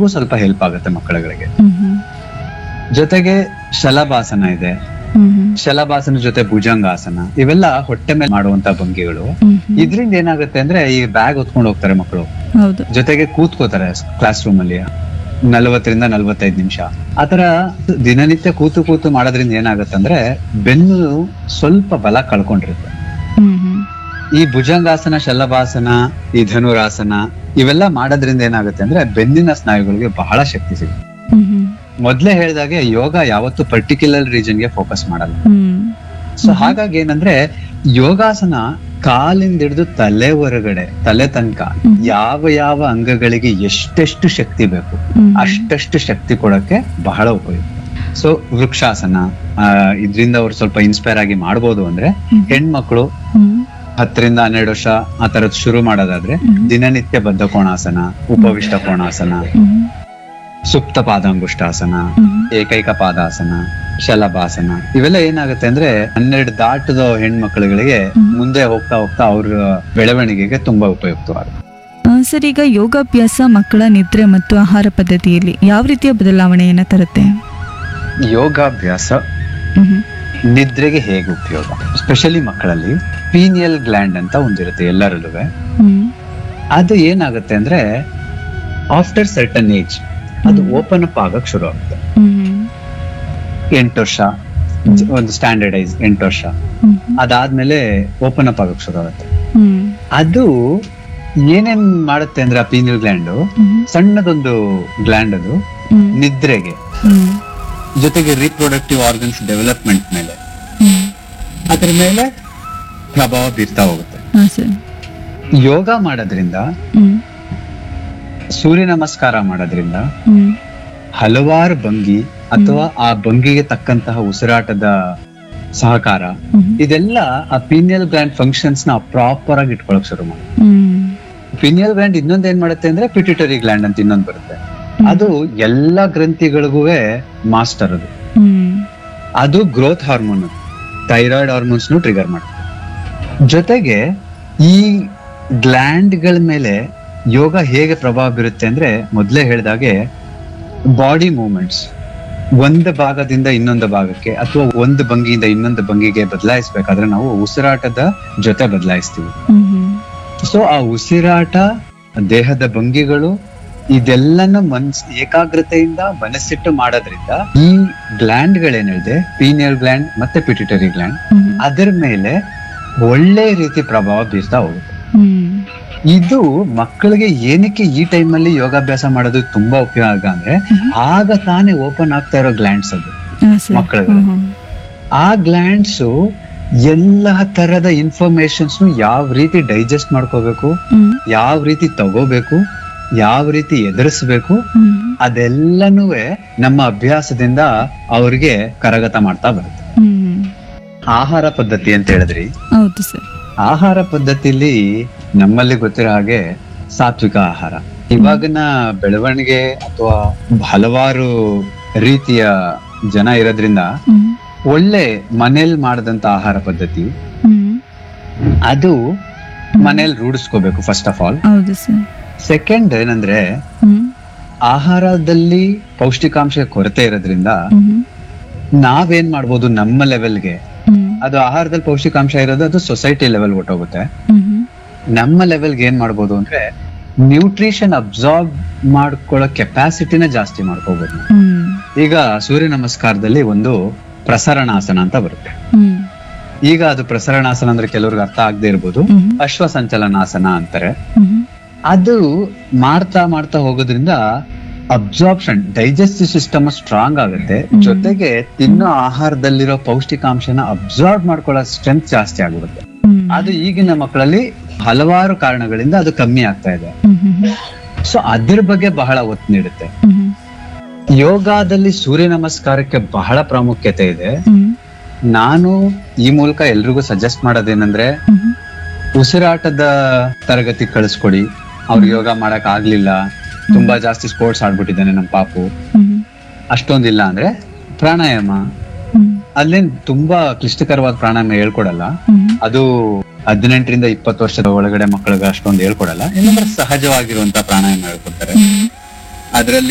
ಅವ್ರಿಗೂ ಸ್ವಲ್ಪ ಹೆಲ್ಪ್ ಆಗುತ್ತೆ ಮಕ್ಕಳುಗಳಿಗೆ ಹ್ಮ್ ಹ್ಮ್ ಜೊತೆಗೆ ಶಲಭಾಸನ ಇದೆ ಹ್ಮ್ ಹ್ಮ್ ಶಲಭಾಸನ ಜೊತೆ ಭುಜಂಗಾಸನ ಇವೆಲ್ಲ ಹೊಟ್ಟೆ ಮೇಲೆ ಮಾಡುವಂತ ಭಂಗಿಗಳು ಹ್ಮ್ ಹ್ಮ್. ಇದ್ರಿಂದ ಏನಾಗುತ್ತೆ ಅಂದ್ರೆ ಈ ಬ್ಯಾಗ್ ಹೊತ್ಕೊಂಡು ಹೋಗ್ತಾರೆ ಮಕ್ಕಳು ಹೌದು ಜೊತೆಗೆ ಕೂತ್ಕೋತಾರೆ ಕ್ಲಾಸ್ ರೂಮ್ ಅಲ್ಲಿ ನಲವತ್ತರಿಂದ ನಲವತ್ತೈದು ನಿಮಿಷ ಆತರ ದಿನನಿತ್ಯ ಕೂತು ಕೂತು ಮಾಡೋದ್ರಿಂದ ಏನಾಗುತ್ತೆ ಅಂದ್ರೆ ಬೆನ್ನು ಸ್ವಲ್ಪ ಬಲ ಕಳ್ಕೊಂಡಿರುತ್ತೆ ಹ್ಮ್ ಹ್ಮ್ ಈ ಭುಜಂಗಾಸನ ಶಲಭಾಸನ ಈ ಧನುರಾಸನ ಇವೆಲ್ಲ ಮಾಡೋದ್ರಿಂದ ಏನಾಗುತ್ತೆ ಅಂದ್ರೆ ಬೆನ್ನಿನ ಸ್ನಾಯುಗಳಿಗೆ ಬಹಳ ಶಕ್ತಿ ಸಿಗುತ್ತೆ ಹ್ಮ್ ಹ್ಮ್ ಮೊದ್ಲೇ ಹೇಳಿದಾಗೆ ಯೋಗ ಯಾವತ್ತು ಪರ್ಟಿಕ್ಯುಲರ್ ರೀಜನ್ಗೆ ಫೋಕಸ್ ಮಾಡಲ್ಲ ಹ್ಮ್ ಸೊ ಹಾಗಾಗಿ ಏನಂದ್ರೆ ಯೋಗಾಸನ ಕಾಲಿಂದ ಹಿಡಿದು ತಲೆ ಹೊರಗಡೆ ತಲೆ ತನಕ ಹ್ಮ್. ಯಾವ ಯಾವ ಅಂಗಗಳಿಗೆ ಎಷ್ಟೆಷ್ಟು ಶಕ್ತಿ ಬೇಕು ಹ್ಮ್. ಅಷ್ಟಷ್ಟು ಶಕ್ತಿ ಕೊಡಕ್ಕೆ ಬಹಳ ಉಪಯುಕ್ತ ಸೊ ವೃಕ್ಷಾಸನ ಆ, ಇದ್ರಿಂದ ಅವ್ರು ಸ್ವಲ್ಪ ಇನ್ಸ್ಪೈರ್ ಆಗಿ ಮಾಡ್ಬೋದು ಅಂದ್ರೆ ಹ್ಮ್. ಹೆಣ್ಮಕ್ಳು ಹ್ಮ್ ಹತ್ತರಿಂದ ಹನ್ನೆರಡು ವರ್ಷ ಆ ತರದ್ ಶುರು ಮಾಡೋದಾದ್ರೆ ಹ್ಮ್. ದಿನನಿತ್ಯ ಬದ್ಧ ಕೋಣಾಸನ ಉಪವಿಷ್ಟ ಕೋಣಾಸನ ಹ್ಮ್ ಸುಪ್ತ ಪಾದಾಂಗುಷ್ಟಾಸನ ಹ್ಮ್ ಏಕೈಕ ಪಾದಾಸನ ಶಲಭಾಸನ ಇವೆಲ್ಲ ಏನಾಗುತ್ತೆ ಅಂದ್ರೆ ಹನ್ನೆರಡು ದಾಟದ ಹೆಣ್ಮಕ್ಳುಗಳಿಗೆ ಹ್ಮ್. ಮುಂದೆ ಹೋಗ್ತಾ ಹೋಗ್ತಾ ಅವ್ರ ಬೆಳವಣಿಗೆಗೆ ತುಂಬಾ ಉಪಯುಕ್ತವಾಗುತ್ತೆ ಆ, ಸರ್ ಈಗ ಯೋಗಾಭ್ಯಾಸ ಮಕ್ಕಳ ನಿದ್ರೆ ಮತ್ತು ಆಹಾರ ಪದ್ಧತಿಯಲ್ಲಿ ಯಾವ ರೀತಿಯ ಬದಲಾವಣೆಯನ್ನ ತರುತ್ತೆ ಯೋಗಾಭ್ಯಾಸ ಹ್ಮ್ ಹ್ಮ್. ನಿದ್ರೆಗೆ ಹೇಗೆ ಉಪಯೋಗ ಸ್ಪೆಷಲಿ ಮಕ್ಕಳಲ್ಲಿ ಪೀನಿಯಲ್ ಗ್ಲ್ಯಾಂಡ್ ಅಂತ ಒಂದಿರುತ್ತೆ ಎಲ್ಲರಲ್ಲೂ ಹ್ಮ್ ಅದು ಏನಾಗುತ್ತೆ ಅಂದ್ರೆ ಆಫ್ಟರ್ ಸರ್ಟನ್ ಏಜ್ ಅದು ಓಪನ್ ಅಪ್ ಆಗಕ್ ಶುರು ಆಗುತ್ತೆ ಹ್ಮ್ ಎಂಟು ವರ್ಷ ಒಂದು ಸ್ಟ್ಯಾಂಡರ್ಡೈಸ್ ಎಂಟು ವರ್ಷ ಹ್ಮ್ ಅದಾದ್ಮೇಲೆ ಓಪನ್ ಅಪ್ ಆಗಕ್ ಶುರು ಆಗುತ್ತೆ ಹ್ಮ್ ಅದು ಏನೇನ್ ಮಾಡುತ್ತೆ ಅಂದ್ರೆ ಆ ಪೀನಿಯಲ್ ಗ್ಲ್ಯಾಂಡ್ ಹ್ಮ್ ಸಣ್ಣದೊಂದು ಗ್ಲ್ಯಾಂಡ್ ಅದು ಹ್ಮ್ ನಿದ್ರೆಗೆ ಹ್ಮ್ ಜೊತೆಗೆ ರೀಪ್ರೊಡಕ್ಟಿವ್ ಆರ್ಗನ್ಸ್ ಡೆವಲಪ್ಮೆಂಟ್ ಮೇಲೆ ಹ್ಮ್ ಅದ್ರ ಮೇಲೆ ಪ್ರಭಾವ ಬೀರ್ತಾ ಹೋಗುತ್ತೆ ಹಾ ಸರ್ ಯೋಗ ಮಾಡೋದ್ರಿಂದ ಹ್ಮ್ ಸೂರ್ಯ ನಮಸ್ಕಾರ ಮಾಡೋದ್ರಿಂದ ಹ್ಮ್ ಹಲವಾರು ಭಂಗಿ ಅಥವಾ ಆ ಭಂಗಿಗೆ ತಕ್ಕಂತಹ ಉಸಿರಾಟದ ಸಹಕಾರ ಹ್ಮ್ ಇದೆಲ್ಲ ಆ ಪೀನಿಯಲ್ ಗ್ಲ್ಯಾಂಡ್ ಫಂಕ್ಷನ್ಸ್ ನ ಪ್ರಾಪರ್ ಆಗಿ ಇಟ್ಕೊಳಕ್ ಶುರು ಮಾಡುತ್ತೆ ಹ್ಮ್ ಪೀನಿಯಲ್ ಗ್ಲ್ಯಾಂಡ್ ಇನ್ನೊಂದ್ ಏನ್ ಮಾಡುತ್ತೆ ಅಂದ್ರೆ ಪಿಟ್ಯೂಟರಿ ಗ್ಲ್ಯಾಂಡ್ ಅಂತ ಇನ್ನೊಂದ್ ಬರುತ್ತೆ ಅದು ಎಲ್ಲಾ ಗ್ರಂಥಿಗಳಿಗೂ ಮಾಸ್ಟರ್ ಅದು ಹ್ಮ್ ಅದು growth hormone thyroid hormones trigger ಮಾಡುತ್ತೆ ಜೊತೆಗೆ ಈ ಗ್ಲ್ಯಾಂಡ್ ಗಳ ಮೇಲೆ ಯೋಗ ಹೇಗೆ ಪ್ರಭಾವ ಬೀರುತ್ತೆ ಅಂದ್ರೆ ಮೊದಲೇ ಹೇಳಿದಾಗೆ ಬಾಡಿ ಮೂವ್ಮೆಂಟ್ಸ್ ಒಂದು ಭಾಗದಿಂದ ಇನ್ನೊಂದು ಭಾಗಕ್ಕೆ ಅಥವಾ ಒಂದು ಭಂಗಿಯಿಂದ ಇನ್ನೊಂದು ಭಂಗಿಗೆ ಬದಲಾಯಿಸ್ಬೇಕಾದ್ರೆ ನಾವು ಉಸಿರಾಟದ ಜೊತೆ ಬದಲಾಯಿಸ್ತೀವಿ ಹ್ಮ್ ಹ್ಮ್ ಸೊ ಆ ಉಸಿರಾಟ ದೇಹದ ಭಂಗಿಗಳು ಇದೆಲ್ಲನ ಮನ್ಸ್ ಏಕಾಗ್ರತೆಯಿಂದ ಮನಸ್ಸಿಟ್ಟು ಮಾಡೋದ್ರಿಂದ ಈ ಗ್ಲ್ಯಾಂಡ್ ಗಳೇನಿದೆ ಪೀನಿಯಲ್ ಗ್ಲ್ಯಾಂಡ್ ಮತ್ತೆ ಪಿಟ್ಯೂಟರಿ ಗ್ಲ್ಯಾಂಡ್ ಹ್ಮ್ ಅದರ ಮೇಲೆ ಒಳ್ಳೆ ರೀತಿ ಪ್ರಭಾವ ಬೀರ್ತಾ ಹೋಗುತ್ತೆ ಹ್ಮ್ ಇದು ಮಕ್ಕಳಿಗೆ ಏನಕ್ಕೆ ಈ ಟೈಮಲ್ಲಿ ಯೋಗಾಭ್ಯಾಸ ಮಾಡೋದು ತುಂಬಾ ಉಪಯೋಗ ಅಂದ್ರೆ ಆಗ ತಾನೇ ಓಪನ್ ಆಗ್ತಾ ಇರೋ ಗ್ಲ್ಯಾಂಡ್ಸ್ ಅದು ಹಾ ಸರ್ ಮಕ್ಕಳಿಗೆ. ಹ್ಮ್ ಹ್ಮ್ ಆ ಗ್ಲ್ಯಾಂಡ್ಸ್ ಎಲ್ಲ ತರದ ಇನ್ಫಾರ್ಮೇಶನ್ಸ್ ಯಾವ ರೀತಿ ಡೈಜೆಸ್ಟ್ ಮಾಡ್ಕೋಬೇಕು ಹ್ಮ್ ಯಾವ ರೀತಿ ತಗೋಬೇಕು ಯಾವ ರೀತಿ ಎದುರಿಸ್ಬೇಕು ಹ್ಮ್ ಅದೆಲ್ಲನೂ ನಮ್ಮ ಅಭ್ಯಾಸದಿಂದ ಅವ್ರಿಗೆ ಕರಗತ ಮಾಡ್ತಾ ಬರುತ್ತೆ ಹ್ಮ್ ಆಹಾರ ಪದ್ಧತಿ ಅಂತ ಹೇಳಿದ್ರಿ ಹೌದು ಸರ್ ಆಹಾರ ಪದ್ಧತಿಲಿ ನಮ್ಮಲ್ಲಿ ಗೊತ್ತಿರೋ ಹಾಗೆ ಸಾತ್ವಿಕ ಆಹಾರ ಇವಾಗಿನ ಬೆಳವಣಿಗೆ ಅಥವಾ ಹಲವಾರು ರೀತಿಯ ಜನ ಇರೋದ್ರಿಂದ ಹ್ಮ್ ಒಳ್ಳೆ ಮನೇಲಿ ಮಾಡದಂತ ಆಹಾರ ಪದ್ಧತಿ ಹ್ಮ್ ಅದು ಮನೇಲಿ ರೂಢಿಸ್ಕೋಬೇಕು ಫಸ್ಟ್ ಆಫ್ ಆಲ್ ಹೌದು ಸರ್ ಸೆಕೆಂಡ್ ಏನಂದ್ರೆ ಹ್ಮ್ ಆಹಾರದಲ್ಲಿ ಪೌಷ್ಟಿಕಾಂಶ ಕೊರತೆ ಇರೋದ್ರಿಂದ ಹ್ಮ್ ನಾವೇನ್ ಮಾಡ್ಬೋದು ನಮ್ಮ ಲೆವೆಲ್ಗೆ ಹ್ಮ್ ಅದು ಆಹಾರದಲ್ಲಿ ಪೌಷ್ಟಿಕಾಂಶ ಇರೋದು ಅದು ಸೊಸೈಟಿ ಲೆವೆಲ್ ಹೊಟ್ಟೋಗುತ್ತೆ ಹ್ಮ್ ನಮ್ಮ ಲೆವೆಲ್ಗೆ ಏನ್ ಮಾಡ್ಬೋದು ಅಂದ್ರೆ ನ್ಯೂಟ್ರಿಷನ್ ಅಬ್ಸಾರ್ಬ್ ಮಾಡ್ಕೊಳ್ಳೋ ಕೆಪಾಸಿಟಿನ ಜಾಸ್ತಿ ಮಾಡ್ಕೋಬಹುದು ಹ್ಮ್ ಈಗ ಸೂರ್ಯ ನಮಸ್ಕಾರದಲ್ಲಿ ಒಂದು ಪ್ರಸರಣಾಸನ ಅಂತ ಬರುತ್ತೆ ಹ್ಮ್ ಈಗ ಅದು ಪ್ರಸರಣಾಸನ ಅಂದ್ರೆ ಕೆಲವ್ರಿಗೆ ಅರ್ಥ ಆಗದೆ ಇರ್ಬೋದು ಹ್ಮ್ ಅಶ್ವ ಸಂಚಲನಾಸನ ಅಂತಾರೆ ಹ್ಮ್ ಅದು ಮಾಡ್ತಾ ಮಾಡ್ತಾ ಹೋಗೋದ್ರಿಂದ ಅಬ್ಸಾರ್ಪ್ಷನ್ ಡೈಜೆಸ್ಟಿವ್ ಸಿಸ್ಟಮ್ ಸ್ಟ್ರಾಂಗ್ ಆಗುತ್ತೆ ಜೊತೆಗೆ ತಿನ್ನೋ ಆಹಾರದಲ್ಲಿರೋ ಪೌಷ್ಟಿಕಾಂಶನ ಅಬ್ಸಾರ್ಬ್ ಮಾಡ್ಕೊಳ್ಳೋ ಸ್ಟ್ರೆಂತ್ ಜಾಸ್ತಿ ಆಗಿರುತ್ತೆ ಹ್ಮ್ ಅದು ಈಗಿನ ಮಕ್ಕಳಲ್ಲಿ ಹಲವಾರು ಕಾರಣಗಳಿಂದ ಅದು ಕಮ್ಮಿ ಆಗ್ತಾ ಇದೆ ಹ್ಮ್ ಹ್ಮ್ ಸೊ ಅದ್ರ ಬಗ್ಗೆ ಬಹಳ ಒತ್ತು ನೀಡುತ್ತೆ ಹ್ಮ್ ಯೋಗದಲ್ಲಿ ಸೂರ್ಯ ನಮಸ್ಕಾರಕ್ಕೆ ಬಹಳ ಪ್ರಾಮುಖ್ಯತೆ ಇದೆ ಹ್ಮ್ ನಾನು ಈ ಮೂಲಕ ಎಲ್ರಿಗೂ ಸಜೆಸ್ಟ್ ಮಾಡೋದೇನಂದ್ರೆ ಹ್ಮ್ ಉಸಿರಾಟದ ತರಗತಿ ಕಳಿಸ್ಕೊಡಿ ಅವ್ರಿಗೆ ಯೋಗ ಮಾಡಕ್ ಆಗ್ಲಿಲ್ಲ ತುಂಬಾ ಜಾಸ್ತಿ ಸ್ಪೋರ್ಟ್ಸ್ ಆಡ್ಬಿಟ್ಟಿದ್ದಾನೆ ನಮ್ ಪಾಪು ಹ್ಮ್ ಅಷ್ಟೊಂದಿಲ್ಲ ಅಂದ್ರೆ ಪ್ರಾಣಾಯಾಮ ಹ್ಮ್ ಅಲ್ಲೇನ್ ತುಂಬಾ ಕ್ಲಿಷ್ಟಕರವಾದ ಪ್ರಾಣಾಯಾಮ ಹೇಳ್ಕೊಡಲ್ಲ ಹ್ಮ್ ಅದು ಹದಿನೆಂಟರಿಂದ ಇಪ್ಪತ್ತು ವರ್ಷದ ಒಳಗಡೆ ಮಕ್ಕಳಿಗೆ ಅಷ್ಟೊಂದು ಹೇಳ್ಕೊಡಲ್ಲ ಏನಂದ್ರೆ ಸಹಜವಾಗಿರುವಂತ ಪ್ರಾಣಾಯಾಮ ಹೇಳ್ಕೊಡ್ತಾರೆ ಹ್ಮ್ ಅದ್ರಲ್ಲಿ